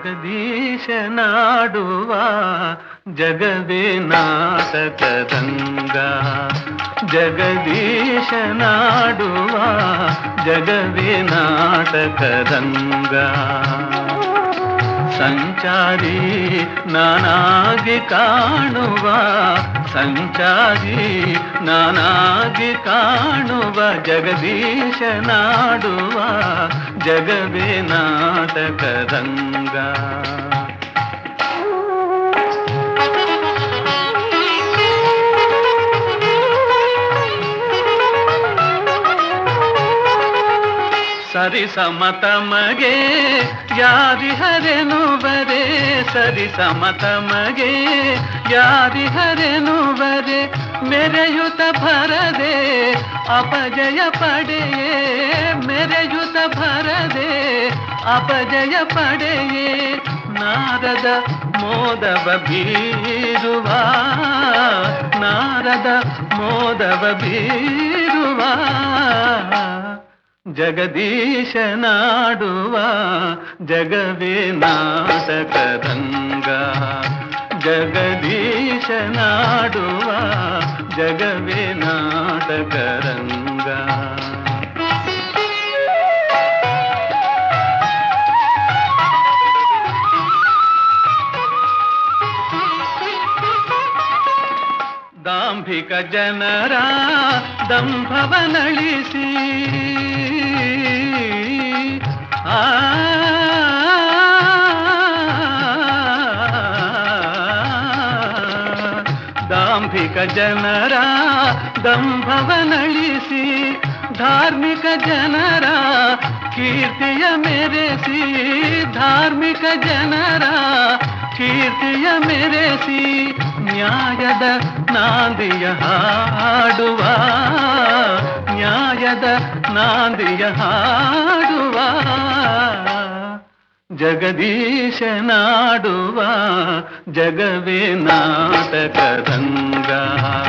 ಜಗದೀಶನಾಡುವ ಜಗವೇ ನಾಟಕದಂಗ ಜಗದೀಶನಾಡುವ ಜಗವೇ ನಾಟಕದಂಗ ಸಂಚಾರಿ ನಾನಾಗಿ ಕಾಣುವ ಸಂಚಾರಿ ನಾನಾಗಿ ಕಾಣುವ ಜಗದೀಶನಾಡುವ ಜಗವೇ ನಾಟಕದಂಗ ಸರಿ ಸಮತಮಗೆ ಯಾರಿಹರೆನುವರೆ ಸರಿ ಸಮತಮಗೆ ಯಾರಿಹರೆನುವರೆ ಮೆರೆಯುತ ಭರದೆ ಅಪಜಯ ಪಡೆಯೇ ಮೆರೆಯುತ ಭರದೆ ಅಪಜಯ ಪಡೆಯೇ ನಾರದ ಮೋದವ ಬೀರುವ ನಾರದ ಮೋದವ ಬೀರುವ ಜಗದೀಶನಾಡುವ ಜಗವೇ ನಾಟಕದಂಗ ಜಗದೀಶನಾಡುವ ಜಗವೇ ನಾಟಕರಂಗ ದಾಂಭಿಕ ಜನರ ದಂಭವನಳಿಸಿ ಆ ದಾಂಭಿಕ ಜನರ ದಂಭವನಳಿಸಿ ಧಾರ್ಮಿಕ ಜನರ ಕೀರ್ತಿಯ ಮೆರೆಸಿ ಧಾರ್ಮಿಕ ಜನರ ಕೀರ್ತಿಯ ಮೆರೆಸಿ ನ್ಯಾಯದ ನಾಂದಿಯ ಹಾಡುವ ನ್ಯಾಯದ ನಾಂದಿಯ ಹಾಡುವ ಜಗದೀಶನಾಡುವ ಜಗವೇ ನಾಟಕರಂಗ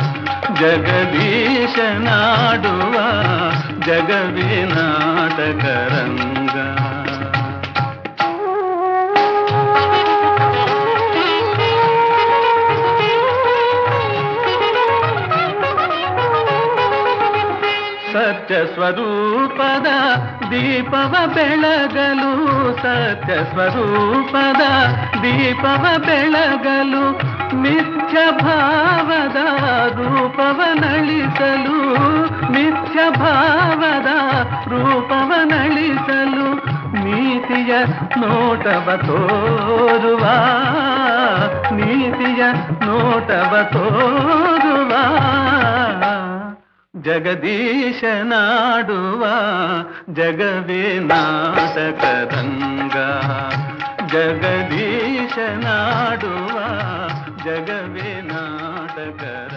ಜಗದೀಶನಾಡುವ ಜಗವೇ ನಾಟಕರಂಗ ಸತ್ಯ ಸ್ವರೂಪದ ದೀಪವ ಬೆಳಗಲು ಸತ್ಯ ಸ್ವರೂಪದ ದೀಪವ ಬೆಳಗಲು ಮಿಥ್ಯ ಭಾವದ ರೂಪವ ನಳಿಸಲು ಮಿಥ್ಯ ಭಾವದ ರೂಪವ ನಳಿಸಲು ನೀತಿಯ ನೋಟವ ತೋರುವ ನೀತಿಯ ನೋಟವ ತೋರುವ ಜಗದೀಶನಾಡುವ ಜಗವೇ ನಾಟಕದಂಗ ಜಗದೀಶನಾಡುವ ಜಗವೇ ನಾಟಕ